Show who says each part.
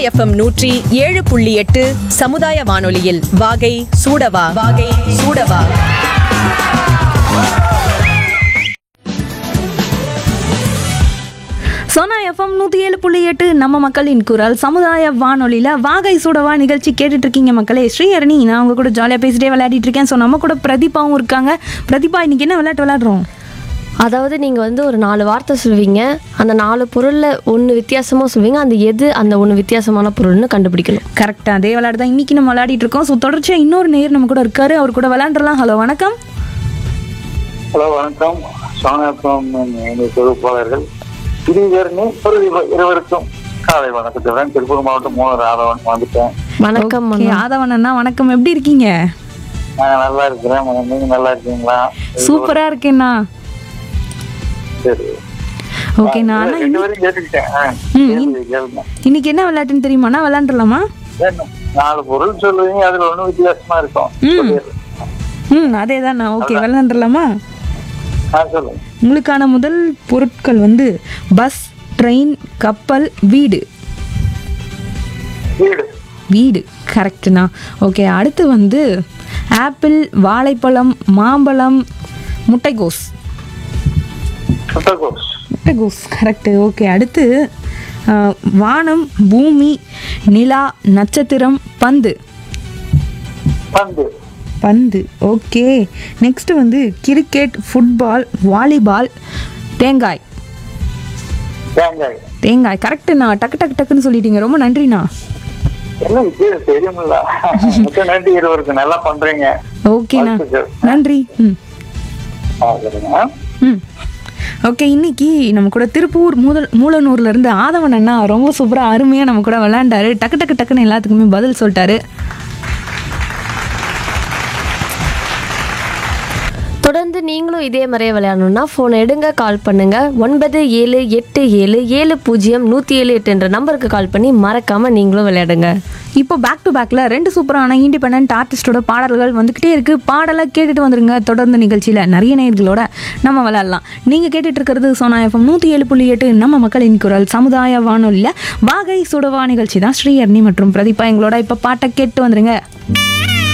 Speaker 1: FM நூற்றி ஏழு புள்ளி எட்டு சமுதாய வானொலியில் வாகை சூடவா வாகை சூடவா
Speaker 2: சோனா எஃப்எம் நூற்றி ஏழு புள்ளி எட்டு நம்ம மக்களின் குரல் சமுதாய வானொலியில் வாகை சூடவா நிகழ்ச்சி கேட்டுட்டு இருக்கீங்க மக்களே ஸ்ரீஹரணி நான் அவங்க கூட ஜாலியாக பேசிட்டே விளையாடிட்டு இருக்கேன் ஸோ நம்ம கூட பிரதீபாவும் இருக்காங்க பிரதீபா இன்னைக்கு என்ன விளையாட்டு விளையாடுறோம்
Speaker 3: அதாவது நீங்கள் வந்து ஒரு நாலு வார்த்தை சொல்வீங்க அந்த நாலு பொருளில் ஒன்று வித்தியாசமாக சொல்வீங்க அந்த எது அந்த ஒன்று வித்தியாசமான பொருள்னு கண்டுபிடிக்கணும்
Speaker 2: கரெக்டாக அதே விளையாட்டு தான் இன்னைக்கு நம்ம விளையாடிட்டு இருக்கோம் ஸோ தொடர்ச்சியாக இன்னொரு நேர் நம்ம கூட இருக்காரு அவர் கூட விளையாண்டுலாம் ஹலோ வணக்கம்
Speaker 4: ஹலோ வணக்கம் சோனாக்கம் தொகுப்பாளர்கள் இருவருமே ஒரு இரு- இருவருக்கும் காலை வணக்கத்துடன் திருப்பூர் மாவட்டம் மூணு ராதவன் வந்துட்டேன்
Speaker 3: வணக்கம்
Speaker 2: ஓகே ஆதவன் அண்ணா வணக்கம் எப்படி இருக்கீங்க
Speaker 4: நான் நல்லா இருக்கிறேன் நீங்க நல்லா இருக்கீங்களா
Speaker 2: சூப்பராக இருக்கேண்ணா
Speaker 4: சரி
Speaker 2: ஓகேண்ணா அண்ணா
Speaker 4: ரெண்டு பேரும் கேட்டுக்கிட்டேன் ஆ,
Speaker 2: ம்,
Speaker 4: கேளுங்க, கேளுங்க.
Speaker 2: இன்னைக்கு என்ன விளையாட்டுன்னு தெரியுமாண்ணா விளையாண்டுலாமா
Speaker 4: வேணும். நாலு பொருள் சொல்லுவீங்க அதுல ஒண்ணு வித்தியாசமா இருக்கும்
Speaker 2: ம்.
Speaker 4: சொல்லிடுறேன்.
Speaker 2: ம் அதே தான்ண்ணா ஓகே விளையாண்டுலாமா
Speaker 4: ஆ சொல்லுங்க
Speaker 2: உங்களுக்கான முதல் பொருட்கள் வந்து பஸ் ட்ரெயின் கப்பல் வீடு
Speaker 4: வீடு
Speaker 2: வீடு கரெக்டுண்ணா ஓகே அடுத்து வந்து ஆப்பிள் வாழைப்பழம் மாம்பழம் முட்டைகோஸ்
Speaker 4: முட்டைகோஸ்
Speaker 2: முட்டைகோஸ் கரெக்டு ஓகே அடுத்து ஆ, வானம் பூமி நிலா நட்சத்திரம் பந்து
Speaker 4: பந்து
Speaker 2: பந்து ஓகே நெக்ஸ்ட் வந்து கிரிக்கெட் ஃபுட்பால் வாலிபால் தேங்காய்
Speaker 4: தேங்காய்
Speaker 2: தேங்காய் கரெக்டுண்ணா டக்கு டக்கு டக்குன்னு சொல்லிட்டீங்க ரொம்ப நன்றிண்ணா
Speaker 4: என்ன வித்தியாசம் தெரியுமில்ல மிக்க நன்றி இருவருக்கு நல்லா பண்றீங்க
Speaker 2: ஓகேண்ணா
Speaker 4: வாழ்த்துக்கள்.
Speaker 2: நன்றி ம்
Speaker 4: ஆ, சரிங்க
Speaker 2: ம் ஓகே இன்னைக்கு நம்ம கூட திருப்பூர் மூதல் மூலனூர்ல இருந்து ஆதவன் அண்ணா ரொம்ப சூப்பராக அருமையாக நம்ம கூட விளையாண்டாரு டக்கு டக்கு டக்குன்னு எல்லாத்துக்குமே பதில் சொல்லிட்டாரு
Speaker 3: தொடர்ந்து நீங்களும் இதே மாதிரியே விளையாடணும்னா ஃபோனை எடுங்க கால் பண்ணுங்க ஒன்பது ஏழு எட்டு ஏழு ஏழு பூஜ்ஜியம் நூற்றி ஏழு எட்டு என்ற நம்பருக்கு கால் பண்ணி மறக்காம நீங்களும் விளையாடுங்க
Speaker 2: இப்போ பேக் டு பேக்கில் ரெண்டு சூப்பரான இண்டிபெண்ட் ஆர்டிஸ்டோட பாடல்கள் வந்துக்கிட்டே இருக்குது பாடலை கேட்டுட்டு வந்துருங்க தொடர்ந்து நிகழ்ச்சியில் நிறைய நேயர்களோட நம்ம விளையாடலாம் நீங்கள் கேட்டுட்டு இருக்கிறது சோனா எஃப்எம் நூற்றி ஏழு புள்ளி எட்டு நம்ம மக்களின் குரல் சமுதாய வானொலியில் வாகை சுடவா நிகழ்ச்சி தான் ஸ்ரீஹர்னி மற்றும் பிரதீபா எங்களோட இப்போ பாட்டை கேட்டு வந்துருங்க